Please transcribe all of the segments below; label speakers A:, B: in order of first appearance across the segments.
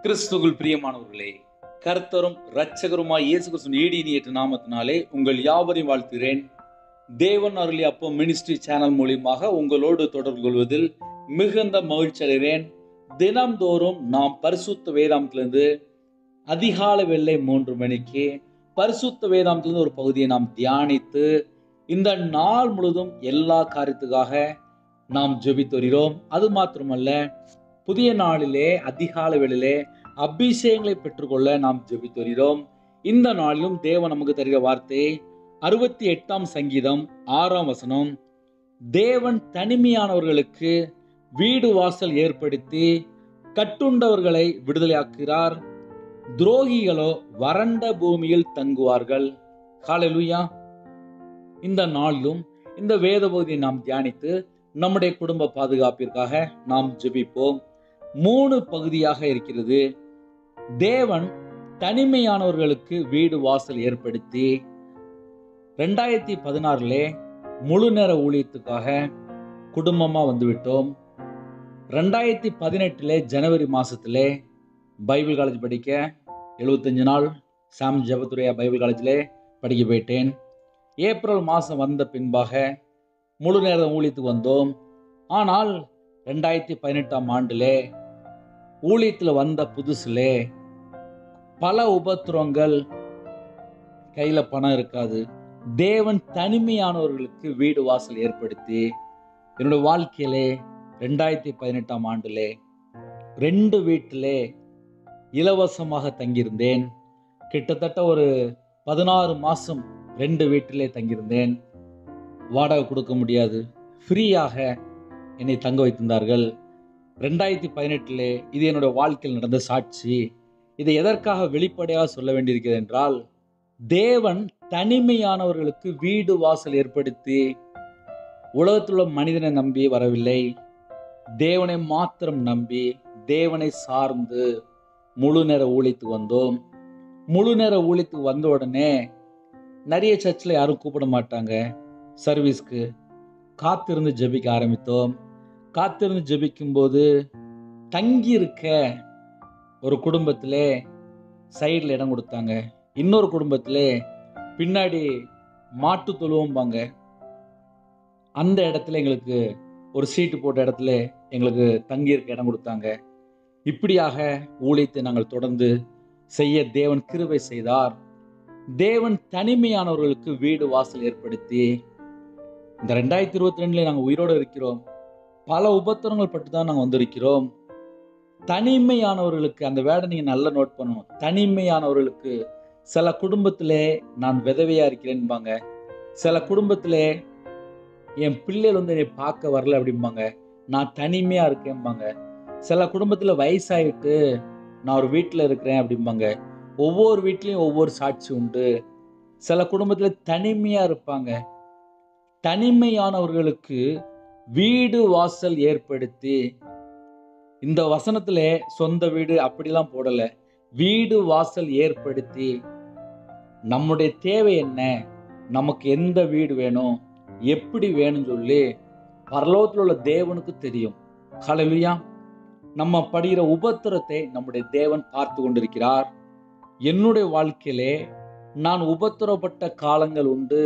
A: கிறிஸ்துவுக்குள் பிரியமானவர்களே கர்த்தரும் இரட்சகருமாய் இயேசு கிறிஸ்துவின் ஈடினியற்ற நாமத்தினாலே உங்கள் யாவரையும் வாழ்த்துகிறேன் தேவன் அருளி அப்போ மினிஸ்ட்ரி சேனல் மூலியமாக உங்களோடு தொடர்பு கொள்வதில் மிகுந்த மகிழ்ச்சி அடைகிறேன் தினம்தோறும் நாம் பரிசுத்த வேதாந்தத்திலிருந்து அதிகாலை வெள்ளை மூன்று மணிக்கு பரிசுத்த வேதாந்தத்திலிருந்து ஒரு பகுதியை நாம் தியானித்து இந்த நாள் முழுதும் எல்லா காரியத்துக்காக நாம் ஜெபித்து வருகிறோம் அது மாத்திரமல்ல புதிய நாளிலே அதிகாலை வேளையிலே அபிஷேகங்களை பெற்றுக்கொள்ள நாம் ஜெபித்து வருகிறோம் இந்த நாளிலும் தேவன் நமக்கு தருகிற வார்த்தை அறுபத்தி எட்டாம் சங்கீதம் ஆறாம் வசனம் தேவன் தனிமையானவர்களுக்கு வீடு வாசல் ஏற்படுத்தி கட்டுண்டவர்களை விடுதலையாக்குகிறார் துரோகிகளோ வறண்ட பூமியில் தங்குவார்கள் காலையிலுயா இந்த நாளிலும் இந்த வேத பகுதியை நாம் தியானித்து நம்முடைய குடும்ப பாதுகாப்பிற்காக நாம் ஜெபிப்போம் மூணு பகுதியாக இருக்கிறது தேவன் தனிமையானவர்களுக்கு வீடு வாசல் ஏற்படுத்தி ரெண்டாயிரத்தி பதினாறுல முழு நேர ஊழியத்துக்காக குடும்பமா வந்துவிட்டோம் ரெண்டாயிரத்தி பதினெட்டுல ஜனவரி மாசத்துல பைபிள் காலேஜ் படிக்க எழுபத்தஞ்சு நாள் சாம் ஜபத்துரையா பைபிள் காலேஜில் படிக்க போயிட்டேன் ஏப்ரல் மாதம் வந்த பின்பாக முழு நேர ஊழியத்துக்கு வந்தோம் ஆனால் ரெண்டாயிரத்தி பதினெட்டாம் ஆண்டில் ஊழியத்தில் வந்த புதுசில் பல உபத்திரவங்கள் கையில் பணம் இருக்காது தேவன் தனிமையானவர்களுக்கு வீடு வாசல் ஏற்படுத்தி என்னோட வாழ்க்கையிலே ரெண்டாயிரத்தி பதினெட்டாம் ஆண்டிலே ரெண்டு வீட்டிலே இலவசமாக தங்கியிருந்தேன் கிட்டத்தட்ட ஒரு பதினாறு மாதம் ரெண்டு வீட்டிலே தங்கியிருந்தேன் வாடகை கொடுக்க முடியாது ஃப்ரீயாக என்னை தங்க வைத்திருந்தார்கள் ரெண்டாயிரத்தி பதினெட்டில் இது என்னோட வாழ்க்கையில் நடந்த சாட்சி இதை எதற்காக வெளிப்படையாக சொல்ல வேண்டியிருக்கிறது என்றால் தேவன் தனிமையானவர்களுக்கு வீடு வாசல் ஏற்படுத்தி உலகத்தில் உள்ள மனிதனை நம்பி வரவில்லை தேவனை மாத்திரம் நம்பி தேவனை சார்ந்து முழு நேர ஊழியத்துக்கு வந்தோம் முழு நேர ஊழியத்துக்கு வந்த உடனே நிறைய சர்ச்சில் யாரும் கூப்பிட மாட்டாங்க சர்வீஸ்க்கு காத்திருந்து ஜெபிக்க ஆரம்பித்தோம் காத்திருந்து ஜெபிக்கும்போது தங்கி இருக்க ஒரு குடும்பத்தில் சைடில் இடம் கொடுத்தாங்க இன்னொரு குடும்பத்தில் பின்னாடி மாட்டு தொழுவோம்பாங்க அந்த இடத்துல எங்களுக்கு ஒரு சீட்டு போட்ட இடத்துல எங்களுக்கு தங்கி இருக்க இடம் கொடுத்தாங்க இப்படியாக ஊழியத்தை நாங்கள் தொடர்ந்து செய்ய தேவன் கிருபை செய்தார் தேவன் தனிமையானவர்களுக்கு வீடு வாசல் ஏற்படுத்தி இந்த ரெண்டாயிரத்தி இருபத்தி ரெண்டுல நாங்கள் உயிரோடு இருக்கிறோம் பல உபத்திரங்கள் பட்டு தான் நாங்கள் வந்திருக்கிறோம் தனிமையானவர்களுக்கு அந்த வேடை நீங்கள் நல்லா நோட் பண்ணணும் தனிமையானவர்களுக்கு சில குடும்பத்திலே நான் விதவையா இருக்கிறேன்பாங்க சில குடும்பத்திலே என் பிள்ளைகள் வந்து என்னை பார்க்க வரல அப்படிம்பாங்க நான் தனிமையா இருக்கேன்பாங்க சில குடும்பத்தில் வயசாயிட்டு நான் ஒரு வீட்டில் இருக்கிறேன் அப்படிம்பாங்க ஒவ்வொரு வீட்லேயும் ஒவ்வொரு சாட்சி உண்டு சில குடும்பத்தில் தனிமையாக இருப்பாங்க தனிமையானவர்களுக்கு வீடு வாசல் ஏற்படுத்தி இந்த வசனத்துல சொந்த வீடு அப்படிலாம் போடல வீடு வாசல் ஏற்படுத்தி நம்முடைய தேவை என்ன நமக்கு எந்த வீடு வேணும் எப்படி வேணும்னு சொல்லி பரலோகத்தில் உள்ள தேவனுக்கு தெரியும் ஹalleluya நம்ம படுகிற உபத்திரத்தை நம்முடைய தேவன் பார்த்து கொண்டிருக்கிறார் என்னுடைய வாழ்க்கையிலே நான் உபத்திரப்பட்ட காலங்கள் உண்டு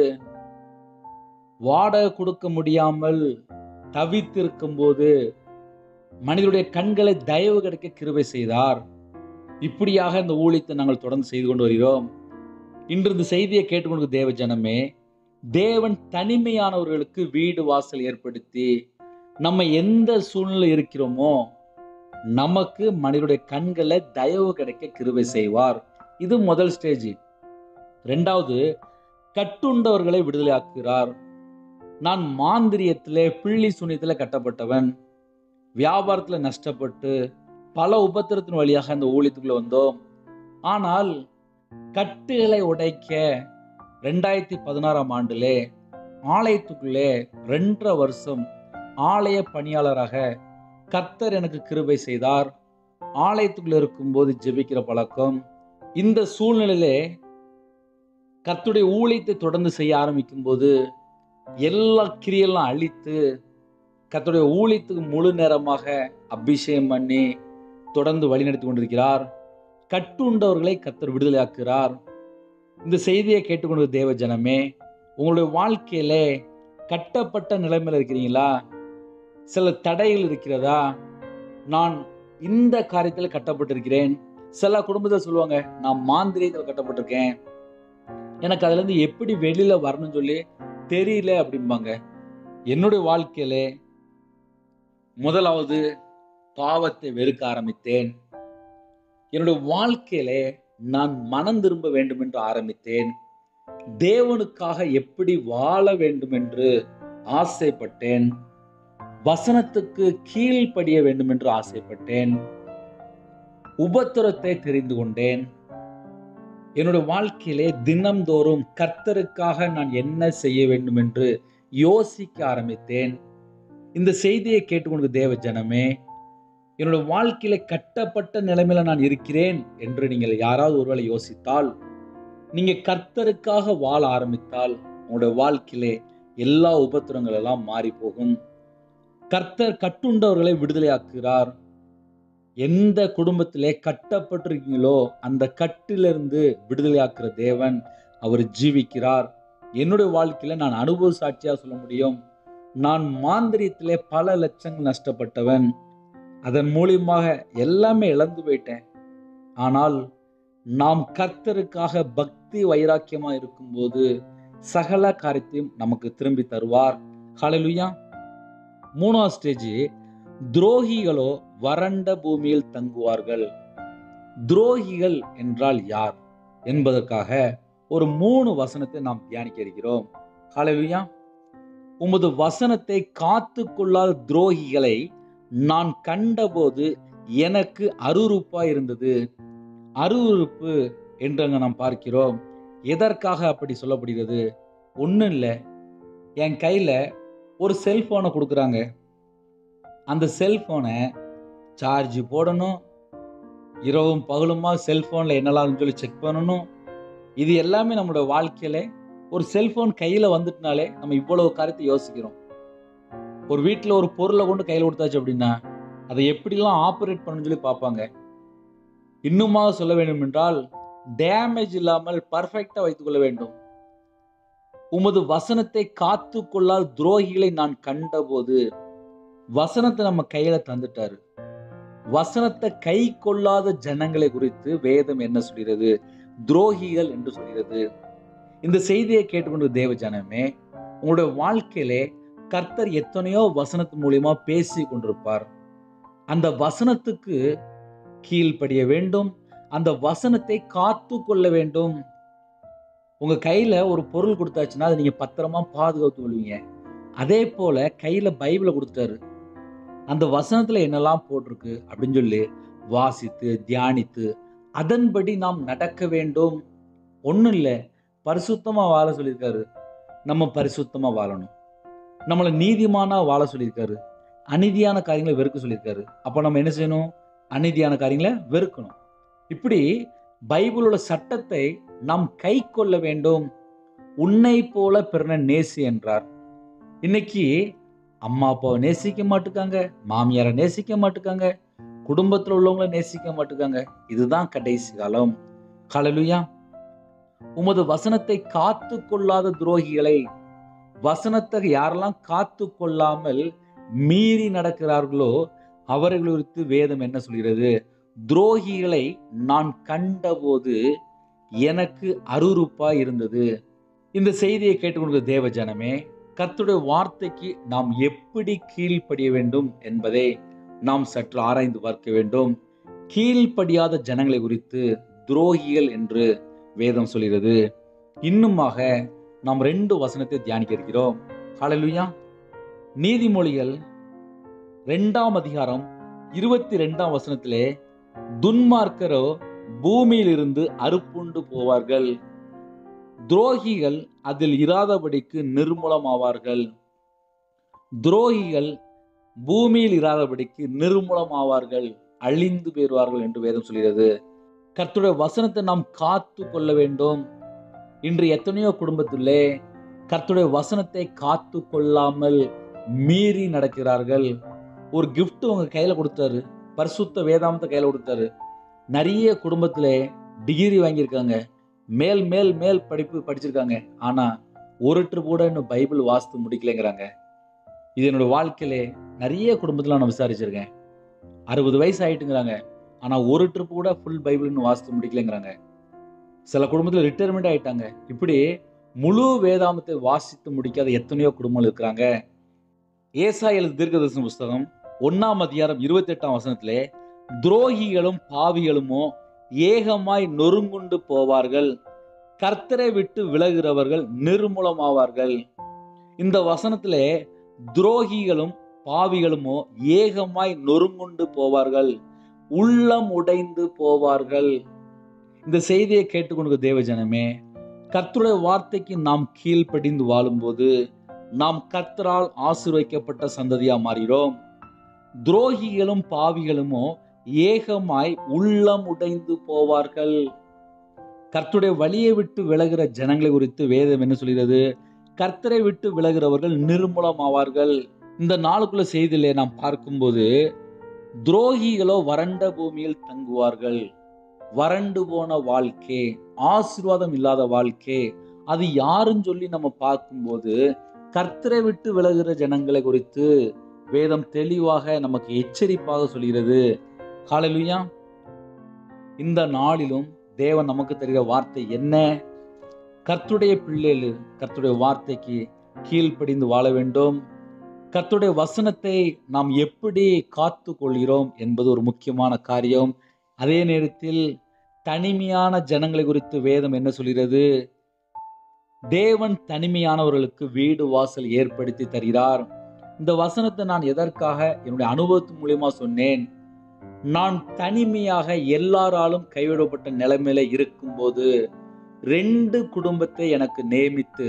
A: வாடகை கொடுக்க முடியாமல் தவித்திருக்கும் போது மனிதனுடைய கண்களை தயவு கிடைக்க கிருபை செய்தார் இப்படியாக இந்த ஊழியத்தை நாங்கள் தொடர்ந்து செய்து கொண்டு வருகிறோம் இன்று இந்த செய்தியை கேட்டுக்கொண்டு தேவ ஜனமே தேவன் தனிமையானவர்களுக்கு வீடு வாசல் ஏற்படுத்தி நம்ம எந்த சூழ்நிலை இருக்கிறோமோ நமக்கு மனிதனுடைய கண்களை தயவு கிடைக்க கிருபை செய்வார் இது முதல் ஸ்டேஜ் ரெண்டாவது கட்டுண்டவர்களை விடுதலையாக்குகிறார் நான் மாந்திரியத்திலே பிள்ளி சுனியத்திலே கட்டப்பட்டவன் வியாபாரத்தில் நஷ்டப்பட்டு பல உபத்திரத்தின் வழியாக அந்த ஊழியத்துக்குள்ள வந்தோம் ஆனால் கட்டுகளை உடைக்க ரெண்டாயிரத்தி பதினாறாம் ஆண்டிலே ஆலயத்துக்குள்ளே ரெண்டரை வருஷம் ஆலய பணியாளராக கர்த்தர் எனக்கு கிருபை செய்தார் ஆலயத்துக்குள்ள இருக்கும்போது ஜெபிக்கிற பழக்கம் இந்த சூழ்நிலையிலே கர்த்துடைய ஊழியத்தை தொடர்ந்து செய்ய ஆரம்பிக்கும் போது எல்லா கிரியெல்லாம் அழித்து கர்த்தருடைய ஊழியத்துக்கு முழு நேரமாக அபிஷேகம் பண்ணி தொடர்ந்து வழிநடத்தி கொண்டிருக்கிறார் கட்டுண்டவர்களை கத்தர் விடுதலையாக்குகிறார் இந்த செய்தியை கேட்டுக்கொண்ட தேவ ஜனமே உங்களுடைய வாழ்க்கையில கட்டப்பட்ட நிலைமையில் இருக்கிறீங்களா சில தடைகள் இருக்கிறதா நான் இந்த காரியத்தில் கட்டப்பட்டிருக்கிறேன் சில குடும்பத்தில் சொல்லுவாங்க நான் மாந்திரியத்தில் கட்டப்பட்டிருக்கேன் எனக்கு அதுல இருந்து எப்படி வெளியில வரணும்னு சொல்லி தெரியல அப்படிம்பாங்க என்னுடைய வாழ்க்கையில முதலாவது பாவத்தை வெறுக்க ஆரம்பித்தேன் என்னுடைய வாழ்க்கையில நான் மனம் திரும்ப வேண்டும் என்று ஆரம்பித்தேன் தேவனுக்காக எப்படி வாழ வேண்டும் என்று ஆசைப்பட்டேன் வசனத்துக்கு கீழ்ப்படிய வேண்டும் என்று ஆசைப்பட்டேன் உபத்திரத்தை தெரிந்து கொண்டேன் என்னுடைய வாழ்க்கையிலே தினம்தோறும் கர்த்தருக்காக நான் என்ன செய்ய வேண்டும் என்று யோசிக்க ஆரம்பித்தேன் இந்த செய்தியை கேட்டுக்கொண்டு தேவ ஜனமே என்னோட வாழ்க்கையில கட்டப்பட்ட நிலைமையில நான் இருக்கிறேன் என்று நீங்கள் யாராவது ஒருவேளை யோசித்தால் நீங்க கர்த்தருக்காக வாழ ஆரம்பித்தால் உங்களுடைய வாழ்க்கையிலே எல்லா உபத்திரங்கள் எல்லாம் மாறி போகும் கர்த்தர் கட்டுண்டவர்களை விடுதலையாக்குகிறார் எந்த குடும்பத்திலே கட்டப்பட்டிருக்கீங்களோ அந்த கட்டிலிருந்து விடுதலையாக்குற தேவன் அவர் ஜீவிக்கிறார் என்னுடைய வாழ்க்கையில நான் அனுபவ சாட்சியா சொல்ல முடியும் நான் மாந்திரியத்திலே பல லட்சங்கள் நஷ்டப்பட்டவன் அதன் மூலியமாக எல்லாமே இழந்து போயிட்டேன் ஆனால் நாம் கர்த்தருக்காக பக்தி வைராக்கியமா இருக்கும்போது சகல காரியத்தையும் நமக்கு திரும்பி தருவார் ஹalleluya மூணாவது ஸ்டேஜ் துரோகிகளோ வறண்ட பூமியில் தங்குவார்கள் துரோகிகள் என்றால் யார் என்பதற்காக ஒரு மூணு வசனத்தை நாம் தியானிக்க இருக்கிறோம் ஹalleluya உமது வசனத்தை காத்து கொள்ளாத துரோகிகளை நான் கண்டபோது எனக்கு அருவருப்பா இருந்தது அருவருப்பு என்று அங்க நாம் பார்க்கிறோம் எதற்காக அப்படி சொல்லப்படுகிறது ஒன்றும் இல்லை என் கையில் ஒரு செல்ஃபோனை கொடுக்குறாங்க அந்த செல்ஃபோனை சார்ஜ் போடணும் இரவும் பகலுமா செல்ஃபோனில் என்னெல்லாம் சொல்லி செக் பண்ணணும் இது எல்லாமே நம்மளோட வாழ்க்கையில் ஒரு செல்ஃபோன் கையில் வந்துட்டுனாலே நம்ம இவ்வளவு காரியத்தை யோசிக்கிறோம் ஒரு வீட்டில் ஒரு பொருளை கொண்டு கையில் கொடுத்தாச்சு அப்படின்னா அதை எப்படிலாம் ஆப்ரேட் பண்ணணும்னு சொல்லி பார்ப்பாங்க இன்னுமாக சொல்ல வேண்டும் என்றால் டேமேஜ் இல்லாமல் பர்ஃபெக்டாக வைத்துக்கொள்ள வேண்டும் உமது வசனத்தை காத்து கொள்ளாத துரோகிகளை நான் கண்டபோது வசனத்தை நம்ம கையில தந்துட்டாரு வசனத்தை கை கொள்ளாத ஜனங்களை குறித்து வேதம் என்ன சொல்கிறது துரோகிகள் என்று சொல்கிறது இந்த செய்தியை கேட்டுக்கொண்டு தேவ ஜனமே உங்களுடைய வாழ்க்கையிலே கர்த்தர் எத்தனையோ வசனத்தின் மூலியமா பேசி கொண்டிருப்பார் அந்த வசனத்துக்கு கீழ்ப்படிய வேண்டும் அந்த வசனத்தை காத்து கொள்ள வேண்டும் உங்க கையில ஒரு பொருள் கொடுத்தாச்சுன்னா அதை நீங்க பத்திரமா பாதுகாத்து கொள்வீங்க அதே போல கையில பைபிளை கொடுத்தாரு அந்த வசனத்துல என்னெல்லாம் போட்டிருக்கு அப்படின்னு சொல்லி வாசித்து தியானித்து அதன்படி நாம் நடக்க வேண்டும் ஒன்றும் இல்லை பரிசுத்தமா வாழ சொல்லியிருக்காரு நம்ம பரிசுத்தமா வாழணும் நம்மளை நீதிமானா வாழ சொல்லியிருக்காரு அநீதியான காரியங்களை வெறுக்க சொல்லியிருக்காரு அப்போ நம்ம என்ன செய்யணும் அநீதியான காரியங்களை வெறுக்கணும் இப்படி பைபிளோட சட்டத்தை நாம் கை கொள்ள வேண்டும் உன்னை போல பிறனை நேசி என்றார் இன்னைக்கு அம்மா அப்பாவை நேசிக்க மாட்டுக்காங்க மாமியாரை நேசிக்க மாட்டுக்காங்க குடும்பத்தில் உள்ளவங்கள நேசிக்க மாட்டுக்காங்க இதுதான் கடைசி காலம் காலலுயா உமது வசனத்தை காத்து கொள்ளாத துரோகிகளை வசனத்தை யாரெல்லாம் காத்து கொள்ளாமல் மீறி நடக்கிறார்களோ அவர்கள் குறித்து வேதம் என்ன சொல்கிறது துரோகிகளை நான் கண்டபோது எனக்கு அருவருப்பா இருந்தது இந்த செய்தியை கேட்டுக்கொண்ட தேவ ஜனமே கர்த்தருடைய வார்த்தைக்கு நாம் எப்படி கீழ்ப்படிய வேண்டும் என்பதை நாம் சற்று ஆராய்ந்து பார்க்க வேண்டும் கீழ்ப்படியாத ஜனங்களை குறித்து துரோகிகள் என்று வேதம் சொல்கிறது இன்னுமாக நாம் ரெண்டு வசனத்தை தியானிக்க இருக்கிறோம் ஹalleluya நீதிமொழிகள் ரெண்டாம் அதிகாரம் இருபத்தி ரெண்டாம் வசனத்திலே துன்மார்க்கரோ பூமியிலிருந்து அறுப்புண்டு போவார்கள் துரோகிகள் அதில் இராதபடிக்கு நிர்மூலமாவார்கள் துரோகிகள் பூமியில் இராதபடிக்கு நிர்மூலமாவார்கள் அழிந்து போயிருவார்கள் என்று வேதம் சொல்கிறது கர்த்தருடைய வசனத்தை நாம் காத்து கொள்ள வேண்டும் இன்று எத்தனையோ குடும்பத்திலே கர்த்தருடைய வசனத்தை காத்து கொள்ளாமல் மீறி நடக்கிறார்கள் ஒரு gift உங்க கையில கொடுத்தாரு பரிசுத்த வேதாந்தத்தை கையில் கொடுத்தாரு நிறைய குடும்பத்தில் டிகிரி வாங்கியிருக்காங்க மேல் மேல் மேல் படிப்பு படிச்சிருக்காங்க ஆனால் ஒரு ட்ரிப் கூட இன்னும் பைபிள் வாஸ்து முடிக்கலைங்கிறாங்க இது என்னோட வாழ்க்கையிலே நிறைய குடும்பத்தில் நான் விசாரிச்சிருக்கேன் அறுபது வயசு ஆயிட்டுங்கிறாங்க ஆனால் ஒரு ட்ரிப் கூட ஃபுல் பைபிள் இன்னும் வாஸ்து முடிக்கலைங்கிறாங்க சில குடும்பத்தில் ரிட்டையர்மெண்ட் ஆயிட்டாங்க இப்படி முழு வேதாமத்தை வாசித்து முடிக்காத எத்தனையோ குடும்பங்கள் இருக்கிறாங்க ஏசா எழுது தீர்க்கதரிசன புஸ்தகம் ஒன்னாம் அதிகாரம் இருபத்தி எட்டாம் வசனத்திலே துரோகிகளும் பாவிகளுமோ ஏகமாய் நொறுங்குண்டு போவார்கள் கர்த்தரை விட்டு விலகுறவர்கள் நிர்மூலமாவார்கள் இந்த வசனத்திலே துரோகிகளும் பாவிகளுமோ ஏகமாய் நொறுங்குண்டு போவார்கள் உள்ளம் உடைந்து போவார்கள் இந்த செய்தியை கேட்டுக்கொண்டு தேவஜனமே கர்த்தருடைய வார்த்தைக்கு நாம் கீழ்ப்படிந்து வாழும்போது நாம் கர்த்தரால் ஆசீர்வதிக்கப்பட்ட சந்ததியா மாறுகிறோம் துரோகிகளும் பாவிகளுமோ ஏகமாய் உள்ளம் உடைந்து போவார்கள் கர்த்தருடைய வழியை விட்டு விலகிற ஜனங்களை குறித்து வேதம் என்ன சொல்கிறது கர்த்தரை விட்டு விலகிறவர்கள் நிர்மூலமாவார்கள் இந்த நாளுக்குள்ள செய்தியிலே நாம் பார்க்கும்போது துரோகிகளோ வறண்ட பூமியில் தங்குவார்கள் வறண்டு போன வாழ்க்கை ஆசீர்வாதம் இல்லாத வாழ்க்கை அது யாருன்னு சொல்லி நம்ம பார்க்கும்போது கர்த்தரை விட்டு விலகுற ஜனங்களை குறித்து வேதம் தெளிவாக நமக்கு எச்சரிப்பாக சொல்கிறது காலையிலுயா இந்த நாளிலும் தேவன் நமக்கு தருகிற வார்த்தை என்ன கர்த்துடைய பிள்ளைகள் கர்த்துடைய வார்த்தைக்கு கீழ்ப்படிந்து வாழ வேண்டும் கர்த்துடைய வசனத்தை நாம் எப்படி காத்து கொள்கிறோம் என்பது ஒரு முக்கியமான காரியம் அதே நேரத்தில் தனிமையான ஜனங்களை குறித்து வேதம் என்ன சொல்கிறது தேவன் தனிமையானவர்களுக்கு வீடு வாசல் ஏற்படுத்தி தருகிறார் இந்த வசனத்தை நான் எதற்காக என்னுடைய அனுபவத்து மூலியமா சொன்னேன் நான் தனிமையாக எல்லாராலும் கைவிடப்பட்ட நிலைமையில இருக்கும்போது ரெண்டு குடும்பத்தை எனக்கு நியமித்து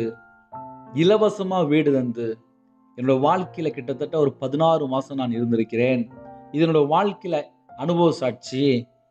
A: இலவசமா வீடு தந்து என்னோட வாழ்க்கையில கிட்டத்தட்ட ஒரு பதினாறு மாசம் நான் இருந்திருக்கிறேன் இதனோட வாழ்க்கையில அனுபவ சாட்சி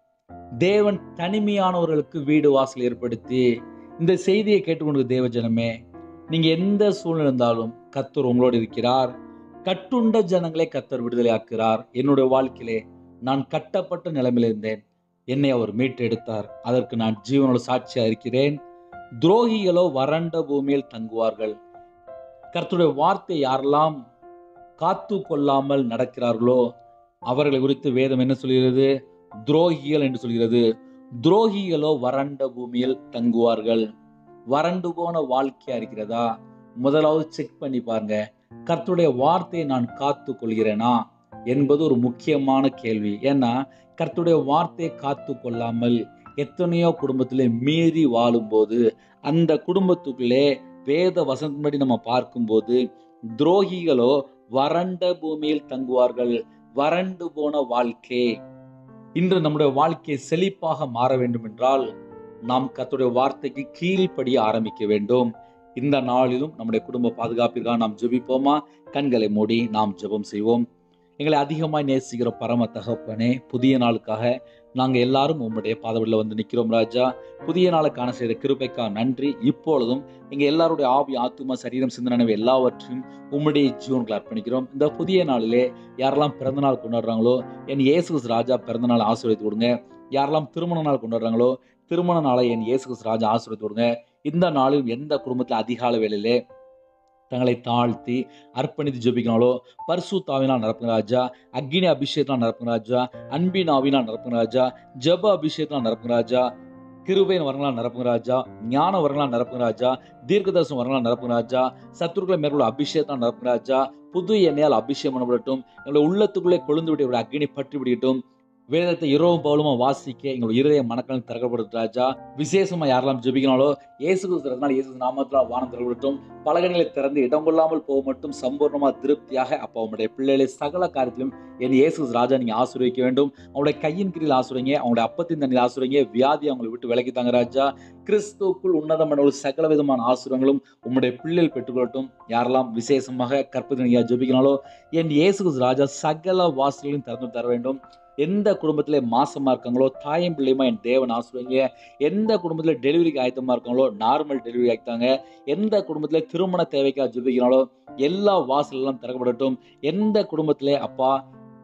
A: தேவன் தனிமையானவர்களுக்கு வீடு வாசல் ஏற்படுத்தி இந்த செய்தியை கேட்டுக்கொண்டு தேவ ஜனமே நீங்க எந்த சூழ்நிலை இருந்தாலும் கத்தர் உங்களோடு இருக்கிறார் கட்டுண்ட ஜனங்களை கத்தர் விடுதலை ஆக்குறார் என்னுடைய வாழ்க்கையிலே நான் கட்டப்பட்ட நிலைமையில இருந்தேன் என்னை அவர் மீட்டெடுத்தார் அதற்கு நான் ஜீவனோட சாட்சியா இருக்கிறேன் துரோகிகளோ வறண்ட பூமியில் தங்குவார்கள் கர்த்தருடைய வார்த்தை யாரெல்லாம் காத்து கொள்ளாமல் நடக்கிறார்களோ அவர்களை குறித்து வேதம் என்ன சொல்கிறது துரோகிகள் என்று சொல்கிறது துரோகிகளோ வறண்ட பூமியில் தங்குவார்கள் வறண்டு போன வாழ்க்கையா இருக்கிறதா முதலாவது செக் பண்ணி பாருங்க கர்த்தருடைய வார்த்தையை நான் காத்து கொள்கிறேனா என்பது ஒரு முக்கியமான கேள்வி ஏன்னா கர்த்தருடைய வார்த்தையை காத்து கொள்ளாமல் எத்தனையோ குடும்பத்திலே மீறி வாழும்போது அந்த குடும்பத்துக்குள்ளே வேத வசனத்தின்படி நம்ம பார்க்கும்போது துரோகிகளோ வறண்ட பூமியில் தங்குவார்கள் வறண்டு போன வாழ்க்கை இன்று நம்முடைய வாழ்க்கை செழிப்பாக மாற வேண்டும் என்றால் நாம் கர்த்தருடைய வார்த்தைக்கு கீழ்ப்படிய ஆரம்பிக்க வேண்டும் இந்த நாளிலும் நம்முடைய குடும்ப பாதுகாப்பிற்காக நாம் ஜெபிப்போமா கண்களை மூடி நாம் ஜெபம் செய்வோம் எங்களை அதிகமாய் நேசிக்கிற பரம தகப்பனே புதிய நாளுக்காக நாங்கள் எல்லாரும் உம்முடைய பாதவடியில் வந்து நிற்கிறோம் ராஜா புதிய நாளுக்கான செய்த கிருபைக்கா நன்றி இப்பொழுதும் எங்கள் எல்லாருடைய ஆவி ஆத்துமா சரீரம் சிந்தனை எல்லாவற்றையும் உம்முடைய ஜீவன்களை அர்ப்பணிக்கிறோம் இந்த புதிய நாளிலே யாரெல்லாம் பிறந்த நாள் கொண்டாடுறாங்களோ என் இயேசு கிறிஸ்து ராஜா பிறந்த நாள் ஆசீர்வதித்து கொடுங்க யாரெல்லாம் திருமண நாள் கொண்டாடுறாங்களோ திருமண நாளை என் இயேசு கிறிஸ்து ராஜா ஆசீர்வதித்து கொடுங்க இந்த நாளில் எந்த குடும்பத்தில் அதிகால வேளையிலே தங்களை தாழ்த்தி அர்ப்பணித்து ஜெபிக்கிறாங்களோ பரிசுத்தாவினால் நிரப்புங்க ராஜா அக்னி அபிஷேகத்தினால் நிரப்புங்க ராஜா அன்பின் ஆவினால் நிரப்புங்க ராஜா ஜப அபிஷேகத்தினால் நிரப்புங்க ராஜா கிருபையின் வரங்களால் நிரப்புங்க ராஜா ஞான வரங்களால் நிரப்புங்க ராஜா தீர்க்கதர்சனம் வரங்களால் நிரப்புங்க ராஜா சத்துருக்களை மேற்கொள்ள அபிஷேகத்தால் நிரப்புங்க ராஜா புது எண்ணெயால் அபிஷேகம் பண்ணப்படட்டும் எங்களுடைய உள்ளத்துக்குள்ளே கொழுந்து விட்டு அக்னி பற்றி விடட்டும் வேதத்தை இரவும் பவுலுமா வாசிக்க எங்களுடைய இருதய மனக்கண் திறக்கப்படுது ராஜா விசேஷமா யாரெல்லாம் ஜெபிக்கிறாங்களோ இயேசு கிறிஸ்துனால இயேசு நாமத்தில் வானம் திறக்கட்டும் பலகங்களை திறந்து இடம் கொள்ளாமல் போக மட்டும் சம்பூர்ணமா திருப்தியாக அப்போ உங்களுடைய பிள்ளைகளை சகல காரியத்திலும் என் இயேசு ராஜா நீங்க ஆசீர்வதிக்க வேண்டும் அவங்களுடைய கையின் கீழில் ஆசுறீங்க அவங்களுடைய அப்பத்தின் தண்ணியில் ஆசுறீங்க வியாதி அவங்களை விட்டு விலக்கி தாங்க ராஜா கிறிஸ்துக்குள் உன்னதமான சகல விதமான ஆசுரங்களும் உம்முடைய பிள்ளைகள் பெற்றுக்கொள்ளட்டும் யாரெல்லாம் விசேஷமாக கற்பதினையா ஜெபிக்கிறாங்களோ என் இயேசு கிறிஸ்து ராஜா சகல வாசல்களையும் திறந்து தர வேண்டும் எந்த குடும்பத்திலே மாசமா இருக்காங்களோ தாயும் பிள்ளையுமா என் தேவன் ஆசுவீங்க எந்த குடும்பத்துல டெலிவரிக்கு ஆயத்தமா இருக்காங்களோ நார்மல் டெலிவரி ஆகித்தாங்க எந்த குடும்பத்துல திருமண தேவைக்காக ஜெபிக்கிறாங்களோ எல்லா வாசல் எல்லாம் திறக்கப்படட்டும் எந்த குடும்பத்திலே அப்பா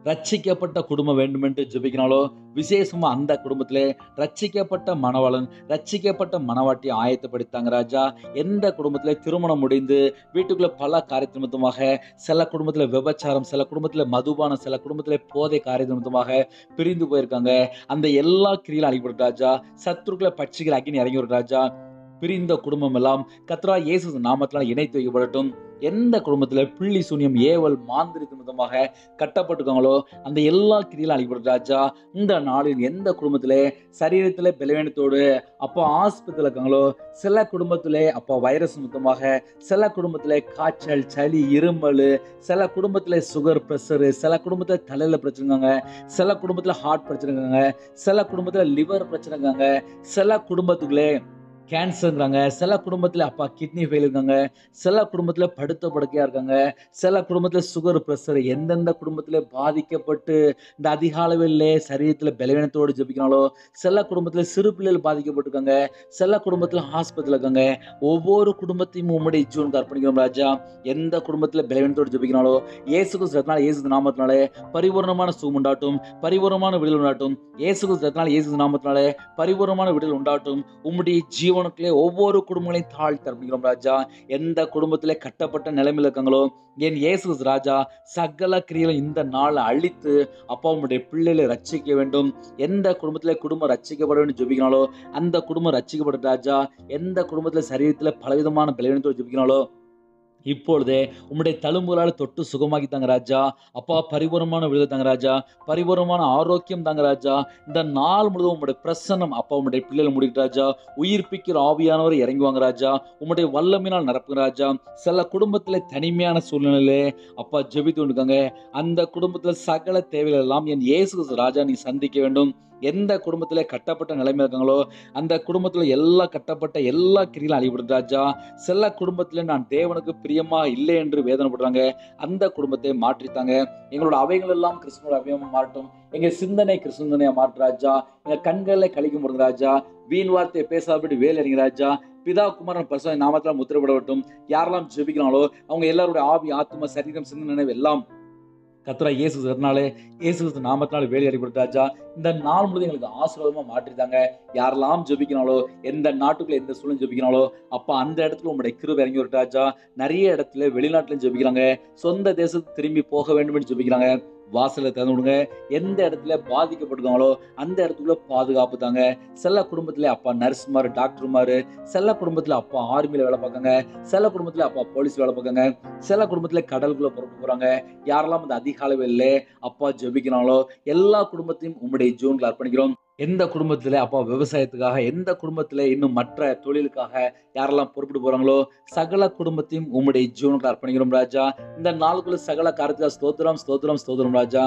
A: ரட்சிக்கப்பட்ட குடும்பம் வேண்டும் என்று ஜெபிக்கிறாங்களோ விசேஷமா அந்த குடும்பத்திலே ரட்சிக்கப்பட்ட மணவாளன் ரட்சிக்கப்பட்ட மணவாட்டி ஆயத்தப்படுத்தாங்க ராஜா எந்த குடும்பத்திலே திருமணம் முடிந்து வீட்டுக்குள்ள பல காரிய நிமித்தமாக சில குடும்பத்துல விபச்சாரம் சில குடும்பத்துல மதுபானம் சில குடும்பத்துல போதை காரிய நிமித்தமாக பிரிந்து போயிருக்காங்க அந்த எல்லா கிரியிலும் அழிபடும் ராஜா சத்துருக்களை பட்சிகள் அக்கினி இறங்கி வரும் ராஜா பிரிந்த குடும்பம் எல்லாம் கத்ரா இயேசு நாமத்தினால் இணைத்து வைக்கப்படட்டும் எந்த குடும்பத்துல பிள்ளி சூனியம் ஏவல் மாந்திரிக நிமித்தமாக கட்டப்பட்டிருக்காங்களோ அந்த எல்லா கிரியிலும் அழிபடும் ராஜா இந்த நாளில் எந்த குடும்பத்திலே சரீரத்துல பலவீனத்தோடு அப்போ ஆஸ்பத்திரியில் இருக்காங்களோ சில குடும்பத்திலே அப்போ வைரஸ் நிமித்தமாக சில குடும்பத்திலே காய்ச்சல் சளி இருமல் சில குடும்பத்தில் சுகர் ப்ரெஷரு சில குடும்பத்தில் தலையில் பிரச்சனை இருக்காங்க சில குடும்பத்தில் ஹார்ட் பிரச்சனை இருக்காங்க சில குடும்பத்தில் லிவர் பிரச்சனை இருக்காங்க சில குடும்பத்துக்குள்ளே கேன்சருங்கிறாங்க சில குடும்பத்தில் அப்பா கிட்னி ஃபெயில் இருக்காங்க சில குடும்பத்தில் படுத்த படுக்கையாக இருக்காங்க சில குடும்பத்தில் சுகர் ப்ரெஷர் எந்தெந்த குடும்பத்தில் பாதிக்கப்பட்டு இந்த அதிக அளவிலே சரீரத்தில் பலவீனத்தோடு ஜெபிக்கிறாங்களோ சில குடும்பத்தில் சிறு பிள்ளைகள் பாதிக்கப்பட்டிருக்காங்க சில குடும்பத்தில் ஹாஸ்பிட்டல் இருக்காங்க ஒவ்வொரு குடும்பத்தையும் உம்முடைய ஜூன் அர்ப்பணிக்கிறோம் ராஜா எந்த குடும்பத்தில் பலவீனத்தோடு ஜெபிக்கிறாங்களோ இயேசு கிறிஸ்துனால இயேசு நாமத்தினாலே பரிபூர்ணமான சுகம் உண்டாட்டும் பரிபூர்ணமான விடுதல் உண்டாட்டும் இயேசு கிறிஸ்துனால இயேசு நாமத்தினாலே பரிபூர்ணமான விடுதல் உண்டாட்டும் உம்முடைய ஜீவனுக்குள்ளே ஒவ்வொரு குடும்பங்களையும் தாழ்த்தி அர்ப்பணிக்கிறோம் ராஜா எந்த குடும்பத்திலே கட்டப்பட்ட நிலைமையில் இருக்காங்களோ என் இயேசு கிறிஸ்து ராஜா சகல கிரியிலும் இந்த நாளை அழித்து அப்பா உம்முடைய பிள்ளைகளை ரட்சிக்க வேண்டும் எந்த குடும்பத்திலே குடும்பம் ரட்சிக்கப்பட வேண்டும் ஜெபிக்கிறாங்களோ அந்த குடும்பம் ரட்சிக்கப்படும் ராஜா எந்த குடும்பத்துல சரீரத்துல பலவிதமான பலவீனத்தோடு ஜெபிக்கிறாங்களோ இப்பொழுதே உம்முடைய தழும்புகளால் தொட்டு சுகமாக்கி தாங்க ராஜா அப்பா பரிபூரமான விடுதலை தாங்க ராஜா பரிபூரமான ஆரோக்கியம் தாங்க ராஜா இந்த நாள் முழுவதும் உம்முடைய பிரசன்னம் அப்பா உம்முடைய பிள்ளைகள் முடிக்கிற ராஜா உயிர்ப்பிக்கிற ஆவியானவர் இறங்குவாங்க ராஜா உம்முடைய வல்லமினால் நடப்புங்க ராஜா சில குடும்பத்துல தனிமையான சூழ்நிலையிலே அப்பா ஜெபித்து கொண்டிருக்காங்க அந்த குடும்பத்துல சகல தேவைகள் எல்லாம் என் இயேசு கிறிஸ்து ராஜா நீ சந்திக்க வேண்டும் எந்த குடும்பத்துல கட்டப்பட்ட நிலைமை இருக்காங்களோ அந்த குடும்பத்துல எல்லா கட்டப்பட்ட எல்லா கிரியிலும் அழிபடுது ராஜா சில குடும்பத்துல நான் தேவனுக்கு பிரியமா இல்லை என்று வேதனைப்படுறாங்க அந்த குடும்பத்தை மாற்றித்தாங்க எங்களோட அவைகள் எல்லாம் கிறிஸ்துவோட அவையமா மாறட்டும் எங்க சிந்தனை கிறிஸ்துவனையா மாற்று ராஜா எங்க கண்களை கழிக்க முடியும் ராஜா வீண் வார்த்தையை பேசாதபடி வேலை இறங்கி ராஜா பிதா குமாரன் பரிசுத்த நாமத்தால் முத்திரப்படட்டும் யாரெல்லாம் ஜெபிக்கிறாங்களோ அவங்க எல்லாருடைய ஆவி ஆத்ம சரீரம் சிந்தனை நினைவு எல்லாம் கத்துரா இயேசு சொன்னாலே இயேசு கிறிஸ்து நாமத்தினால வேலை அடிபட்டு ராஜா இந்த நாள் முழுவதும் எங்களுக்கு ஆசீர்வாதமா மாற்றிட்டாங்க யாரெல்லாம் ஜெபிக்கிறாங்களோ எந்த நாட்டுக்குள்ள எந்த சூழலும் ஜெபிக்கிறாங்களோ அப்ப அந்த இடத்துல உங்களுடைய கிருபை இறங்கி ஒரு ராஜா நிறைய இடத்துல வெளிநாட்டுலயும் ஜெபிக்கிறாங்க சொந்த தேசத்துக்கு திரும்பி போக வேண்டும் ஜெபிக்கிறாங்க வாசலை திறந்து விடுங்க எந்த இடத்துல பாதிக்கப்பட்டிருக்காங்களோ அந்த இடத்துக்குள்ள பாதுகாப்பு தாங்க சில குடும்பத்துல அப்பா நர்ஸ்மாரு டாக்டர்மாரு சில குடும்பத்துல அப்பா ஆர்மியில வேலை பார்க்காங்க சில குடும்பத்துல அப்பா போலீஸ் வேலை பார்க்காங்க சில குடும்பத்துல கடலுக்குள்ள புறப்பட்டு போறாங்க யாரெல்லாம் அந்த அதிக அளவில் அப்பா ஜெபிக்கிறாங்களோ எல்லா குடும்பத்தையும் உம்முடைய ஜூன்ல அர்ப்பணிக்கிறோம் எந்த குடும்பத்துல அப்பா விவசாயத்துக்காக எந்த குடும்பத்துல இன்னும் மற்ற தொழிலுக்காக யாரெல்லாம் பொறுப்பிட்டு போறாங்களோ சகல குடும்பத்தையும் உம்முடைய ஜீவனுக்கு அர்ப்பணிக்கிறோம் ராஜா இந்த நாளுக்குள்ள சகல காரியத்துல ஸ்தோத்திரம் ஸ்தோத்திரம் ஸ்தோத்திரம் ராஜா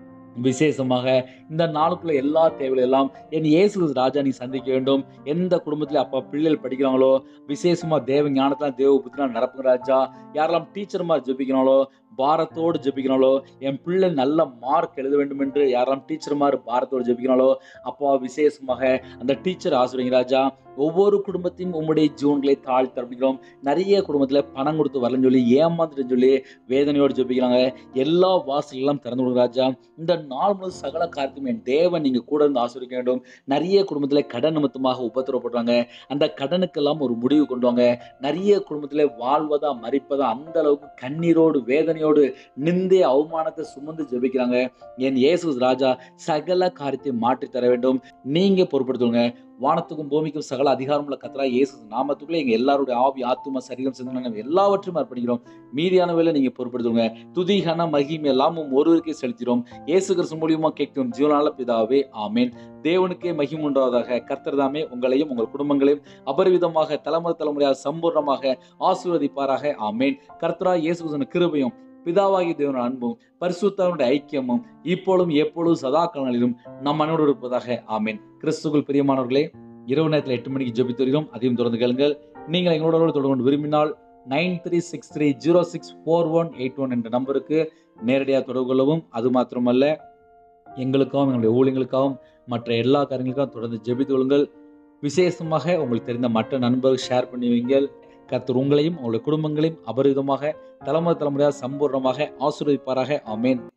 A: விசேஷமாக இந்த நாளுக்குள்ள எல்லா தேவைகள் எல்லாம் என் இயேசு கிறிஸ்து ராஜா நீ சந்திக்க வேண்டும் எந்த குடும்பத்துல அப்பா பிள்ளைகள் படிக்கிறாங்களோ விசேஷமா தேவ ஞானத்துல தேவ புத்தினா நடப்புங்க ராஜா யாரெல்லாம் டீச்சர் மாதிரி ஜெபிக்கிறாங்களோ பாரத்தோடு ஜெபிக்கிறாங்களோ என் பிள்ளை நல்ல மார்க் எழுத வேண்டும் என்று யாரெல்லாம் டீச்சர் மாதிரி பாரத்தோடு ஜெபிக்கிறாங்களோ அப்பா விசேஷமாக அந்த டீச்சர் ஆசிரியங்க ராஜா ஒவ்வொரு குடும்பத்தையும் உம்முடைய ஜீவன்களை தாழ்த்தி அர்ப்பணிக்கிறோம் நிறைய குடும்பத்துல பணம் கொடுத்து வரலன்னு சொல்லி ஏமாந்துட்டு சொல்லி வேதனையோடு ஜெபிக்கிறாங்க எல்லா வாசலெல்லாம் திறந்து விடுங்க ராஜா இந்த நாள் முழுவதும் சகல காரியத்தையும் என் தேவன் நீங்க கூட இருந்து ஆசிரிக்க வேண்டும் நிறைய குடும்பத்துல கடன் நிமித்தமாக உபத்திரப்படுறாங்க அந்த கடனுக்கெல்லாம் ஒரு முடிவு கொண்டு வாங்க நிறைய குடும்பத்துல வாழ்வதா மறிப்பதா அந்த அளவுக்கு கண்ணீரோடு வேதனையோடு நிந்தே அவமானத்தை சுமந்து ஜெபிக்கிறாங்க என் இயேசு ராஜா சகல காரியத்தை மாற்றி தர வேண்டும் நீங்க பொறுப்படுத்துங்க வானத்துக்கும் பூமிக்கும் சகல அதிகாரமுள்ள கத்தரா இயேசு நாமத்துக்குள்ள எங்க எல்லாருடைய ஆவி ஆத்தும சரீரம் சிந்தனை எல்லாவற்றையும் அர்ப்பணிக்கிறோம் மீதியான வேலை நீங்க பொறுப்படுத்துங்க துதிகன மகிமை எல்லாமும் ஒருவருக்கே செலுத்திடும் இயேசு கிறிஸ்து மூலியமா கேட்கும் ஜீவனால பிதாவே ஆமேன் தேவனுக்கே மகிமை உண்டாவதாக கர்த்தர் தாமே உங்களையும் உங்கள் குடும்பங்களையும் அபரிவிதமாக தலைமுறை தலைமுறையாக சம்பூர்ணமாக ஆசீர்வதிப்பாராக ஆமேன் கர்த்தரா இயேசு கிறிஸ்துவின் கிருபையும் பிதாவாகி தேவன அன்பும் பரிசுத்தவனுடைய ஐக்கியமும் இப்பொழுதும் எப்பொழுதும் சதா காலங்களிலும் நம் மனோடு இருப்பதாக ஆமேன் கிறிஸ்துக்குள் பிரியமானவர்களே இரவு நேரத்தில் எட்டு மணிக்கு ஜெபித்து வருகிறோம் அதையும் தொடர்ந்து கேளுங்கள் நீங்கள் எங்களோட தொடர்பு கொண்டு விரும்பினால் nine three six three zero six four one eight one என்ற நம்பருக்கு நேரடியாக தொடர்பு கொள்ளவும் அது மாத்திரமல்ல எங்களுக்காகவும் எங்களுடைய ஊழியங்களுக்காகவும் மற்ற எல்லா காரியங்களுக்காகவும் தொடர்ந்து ஜெபித்து கொள்ளுங்கள் விசேஷமாக உங்களுக்கு தெரிந்த மற்ற நண்பர்கள் ஷேர் பண்ணி வைங்கள் கர்த்தர் உங்களையும் உங்களுடைய குடும்பங்களையும் அபரிதமாக தலைமுறை தலைமுறையாக சம்பூர்ணமாக ஆசீர்வதிப்பாராக ஆமேன்